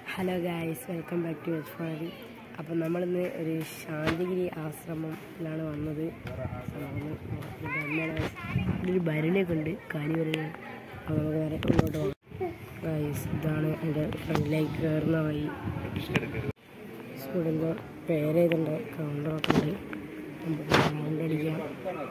Hello guys welcome back to H ഫാരി അപ്പം നമ്മളിന്ന് ഒരു ശാന്തിഗിരി ആശ്രമത്തിലാണ് വന്നത് നമ്മളൊന്ന് നോക്കിയിട്ട് അമ്മയാണ് guys. ഇവിടെ ഒരു ഭരണിയൊക്കെ ഉണ്ട് കാലി ഭരണി അപ്പോൾ നമുക്ക് നേരെ മുന്നോട്ട് പോകാം ഗായ്സ് ഇതാണ് എൻ്റെ ഫ്രണ്ടിലേക്ക് കയറുന്ന വഴി സ്റ്റുഡൻ്റ് പേര് ചെയ്തിട്ടുണ്ട് കൗണ്ടറൊക്കെ ഉണ്ട് നമുക്ക് റൗണ്ട് അടിക്കാം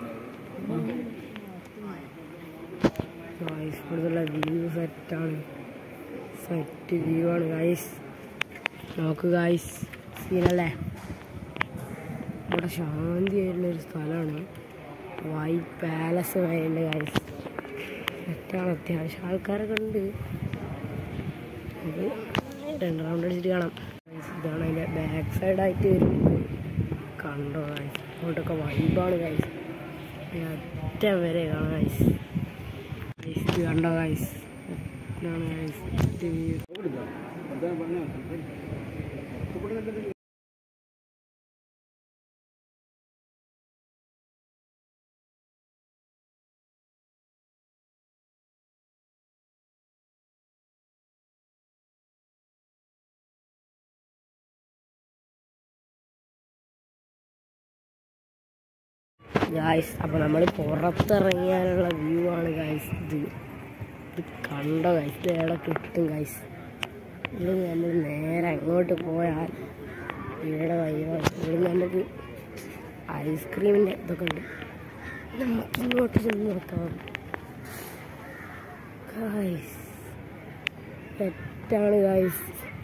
ഗായ്സ് ഇവിടുത്തെ വ്യൂ സെറ്റാണ് സെറ്റ് വ്യൂ ആണ് ഗൈസ് നോക്ക് ഗൈസ് സീനല്ലേ ഇവിടെ ശാന്തിയായിട്ടുള്ള ഒരു സ്ഥലമാണ് വൈറ്റ് പാലസ് വരെയുണ്ട് ഗൈസ് സെറ്റാണ് അത്യാവശ്യം ആൾക്കാരൊക്കെ ഉണ്ട് ഇത് രണ്ട് റൗണ്ട് അടിച്ചിട്ട് കാണാം Guys, ഇതാണ് അതിൻ്റെ ബാക്ക് സൈഡായിട്ട് വരുന്നത് കണ്ടോ ഗൈസ് അങ്ങോട്ടൊക്കെ വൈബാണ് ഗൈസ് അറ്റം വരെ കാണാം ഗൈസ് ഗൈസ് ഇത് കണ്ടോ ഗൈസ് ഇതാണ് ഗൈസ് വ്യൂ ഗായ്സ് അപ്പോൾ നമ്മൾ പുറത്തിറങ്ങിയാലുള്ള വ്യൂ ആണ് ഗായ്സ് ഇത് ഇത് കണ്ടോ ഗൈസ് ഇത് എവിടെ കിട്ടും ഗൈസ് ഇവിടെ നമ്മൾ നേരെ അങ്ങോട്ട് പോയാൽ ഇവിടെ വൈകും ഇവിടെ നമുക്ക് ഐസ്ക്രീമിൻ്റെ ഇതൊക്കെ ഉണ്ട് നമുക്ക് ഇങ്ങോട്ട് ചെന്ന് നോക്കാം ഗായ്സ് സെറ്റാണ് ഗായ്സ്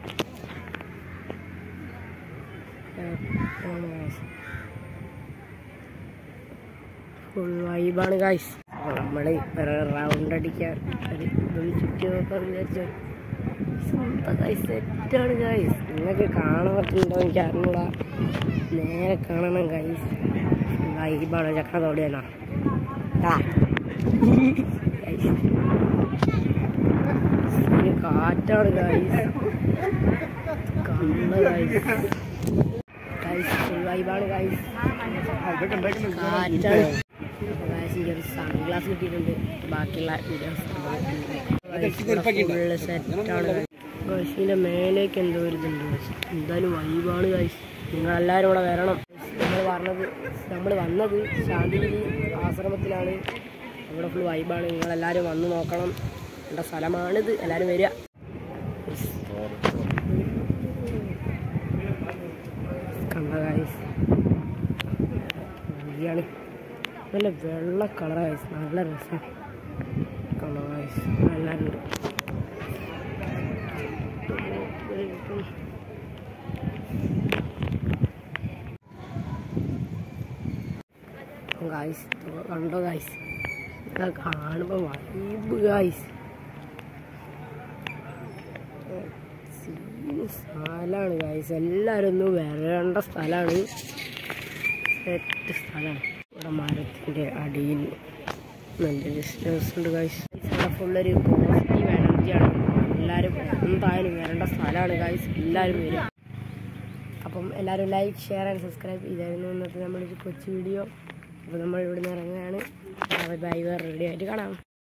സെറ്റാണ് ഗായ്സ് ഫുൾ വൈബാണ് ഗായ്സ് നമ്മൾ റൗണ്ട് അടിക്കാൻ ഒരു ഇതൊന്ന് ചുറ്റി നോക്കാൻ വിചാരിച്ചു സ്വന്തം ഗായ്സ് സെറ്റാണ് ഗായ്സ് നിങ്ങൾക്ക് കാണാൻ പറ്റുന്നുണ്ടോ എനിക്ക് അറിഞ്ഞൂടാ നേരെ കാണണം ഗായ്സ് വൈബാണ് ചക്ര തോടിയാണോ കാറ്റാണ് ഗായ്സ് കണ്ണ് ഗായ്സ് ഗായ്സ് ഫുൾ വൈബാണ് ഗായ്സ് കാറ്റാണ് ഗായ്സ് എനിക്ക് ഒരു സൺഗ്ലാസ് കിട്ടിയിട്ടുണ്ട് ബാക്കിയുള്ള വീഡിയോസ് സെറ്റാണ് ഗായ്സിൻ്റെ മേലേക്ക് എന്തോ ഒരു ഇതുണ്ട് guys. എന്തായാലും വൈബാണ് ഗായ്സ് നിങ്ങളെല്ലാവരും ഇവിടെ വരണം നമ്മൾ പറഞ്ഞത് നമ്മൾ വന്നത് ശാന്തിഗിരി ആശ്രമത്തിലാണ് ഇവിടെ ഫുൾ വൈബാണ് നിങ്ങളെല്ലാവരും വന്ന് നോക്കണം എൻ്റെ സ്ഥലമാണിത് എല്ലാവരും വരിക കണ്ട ഗായ്സ് വഴിയാണ് നല്ല വെള്ള കളർ ഗൈസ് നല്ല രസം കണ്ടോ ഗൈസ് എല്ലാവരും ഉണ്ട് ഗായ്സ് കണ്ടോ ഗായ്സ് ഇതൊക്കെ കാണുമ്പോൾ വൈബ് ഗായ്സ് സ്ഥലമാണ് ഗായ്സ് എല്ലാവരും ഒന്ന് വരേണ്ട സ്ഥലമാണ് സെറ്റ് സ്ഥലമാണ് ഇവിടെ മരത്തിൻ്റെ അടിയിൽ നല്ല ഡിസ്റ്റൻസ് ഉണ്ട് ഗായ്സ് ഇവിടെ ഫുള്ളൊരു പോസിറ്റീവ് എനർജിയാണ് എല്ലാവരും എന്തായാലും വരേണ്ട സ്ഥലമാണ് ഗായ്സ് എല്ലാവരും വരും അപ്പം എല്ലാവരും ലൈക്ക് ഷെയർ ആൻഡ് സബ്സ്ക്രൈബ് ചെയ്തായിരുന്നു ഇന്നത്തെ നമ്മളൊരു കൊച്ചു വീഡിയോ അപ്പോൾ നമ്മൾ ഇവിടെ നിന്ന് ഇറങ്ങുകയാണ് ബൈ വേറെ റെഡി ആയിട്ട് കാണാം